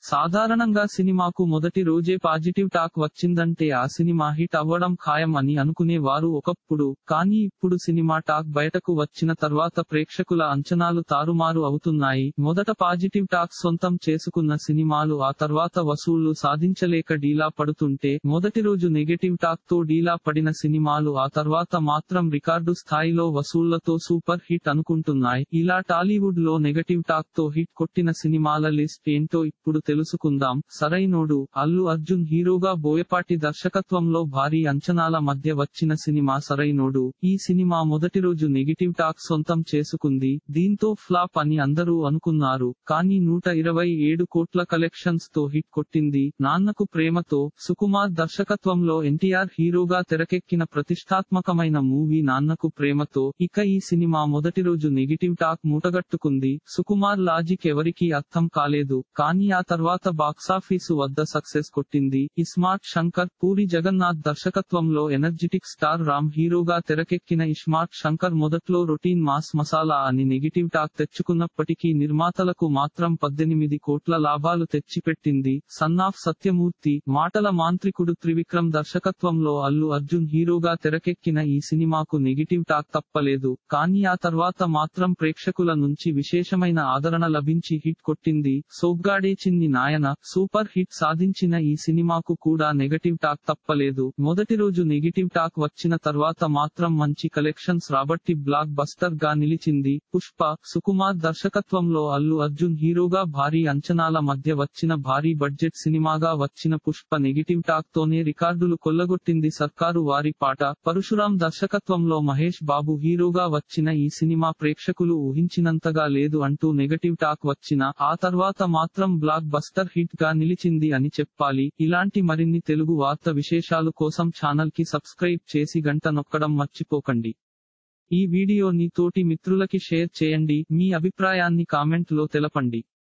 సాధారణంగా సినిమాకు మొదటి రోజే పాజిటివ్ టాక్ వచ్చిందంటే ఆ సినిమా హిట్ అవ్వడం ఖాయం అని అనుకునే వారు ఒకప్పుడు కానీ ఇప్పుడు సినిమా టాక్ బయటకు వచ్చిన తర్వాత ప్రేక్షకుల అంచనాలు తారుమారు అవుతున్నాయి మొదట పాజిటివ్ టాక్ సొంతం చేసుకున్న సినిమాలు ఆ తర్వాత వసూళ్లు సాధించలేక డీలా పడుతుంటే మొదటి రోజు నెగటివ్ టాక్ తో డీలా పడిన సినిమాలు ఆ తర్వాత మాత్రం రికార్డు స్థాయిలో వసూళ్లతో సూపర్ హిట్ అనుకుంటున్నాయి ఇలా టాలీవుడ్ లో నెగటివ్ టాక్ తో హిట్ కొట్టిన సినిమాల లిస్ట్ ఏంటో ఇప్పుడు తెలుసుకుందాం సరైనోడు అల్లు అర్జున్ హీరోగా బోయపాటి దర్శకత్వంలో భారీ అంచనాల మధ్య వచ్చిన సినిమా సరైనోడు ఈ సినిమా మొదటి రోజు నెగిటివ్ టాక్ సొంతం చేసుకుంది దీంతో ఫ్లాప్ అని అందరూ అనుకున్నారు కానీ నూట ఇరవై ఏడు కోట్ల కలెక్షన్స్ తో హిట్ కొట్టింది నాన్నకు ప్రేమతో సుకుమార్ దర్శకత్వంలో ఎన్టీఆర్ హీరోగా తెరకెక్కిన ప్రతిష్టాత్మకమైన మూవీ నాన్నకు ప్రేమతో ఇక ఈ సినిమా మొదటి రోజు నెగిటివ్ టాక్ మూటగట్టుకుంది సుకుమార్ లాజిక్ ఎవరికీ అర్థం కాలేదు కానీ ఆ తర్వాత బాక్సాఫీసు వద్ద సక్సెస్ కొట్టింది ఇస్మార్ట్ శంకర్ పూరి జగన్నాథ్ దర్శకత్వంలో ఎనర్జిటిక్ స్టార్ రామ్ హీరోగా తెరకెక్కిన ఇస్మార్ట్ శంకర్ మొదట్లో రొటీన్ మాస్ మసాలా అని నెగిటివ్ టాక్ తెచ్చుకున్నప్పటికీ నిర్మాతలకు మాత్రం పద్దెనిమిది కోట్ల లాభాలు తెచ్చిపెట్టింది సన్నాఫ్ సత్యమూర్తి మాటల మాంత్రికుడు త్రివిక్రమ్ దర్శకత్వంలో అల్లు అర్జున్ హీరోగా తెరకెక్కిన ఈ సినిమాకు నెగిటివ్ టాక్ తప్పలేదు కానీ ఆ తర్వాత మాత్రం ప్రేక్షకుల నుంచి విశేషమైన ఆదరణ లభించి హిట్ కొట్టింది సోగ్గాడే చిన్ని నాయన సూపర్ హిట్ సాధించిన ఈ సినిమాకు కూడా నెగటివ్ టాక్ తప్పలేదు మొదటి రోజు నెగిటివ్ టాక్ వచ్చిన తర్వాత మాత్రం మంచి కలెక్షన్స్ రాబట్టి బ్లాక్ బస్టర్ గా నిలిచింది పుష్ప సుకుమార్ దర్శకత్వంలో అల్లు అర్జున్ హీరోగా భారీ అంచనాల మధ్య వచ్చిన భారీ బడ్జెట్ సినిమాగా వచ్చిన పుష్ప నెగిటివ్ టాక్ తోనే రికార్డులు కొల్లగొట్టింది సర్కారు వారి పాట పరశురాం దర్శకత్వంలో మహేష్ బాబు హీరోగా వచ్చిన ఈ సినిమా ప్రేక్షకులు ఊహించినంతగా లేదు అంటూ నెగటివ్ టాక్ వచ్చిన ఆ తర్వాత మాత్రం బ్లాక్ బస్టర్ హిట్ గా నిలిచింది అని చెప్పాలి ఇలాంటి మరిన్ని తెలుగు వార్త విశేషాలు కోసం ఛానల్ కి సబ్స్క్రైబ్ చేసి గంట నొక్కడం మర్చిపోకండి ఈ వీడియోని తోటి మిత్రులకి షేర్ చేయండి మీ అభిప్రాయాన్ని కామెంట్ లో తెలపండి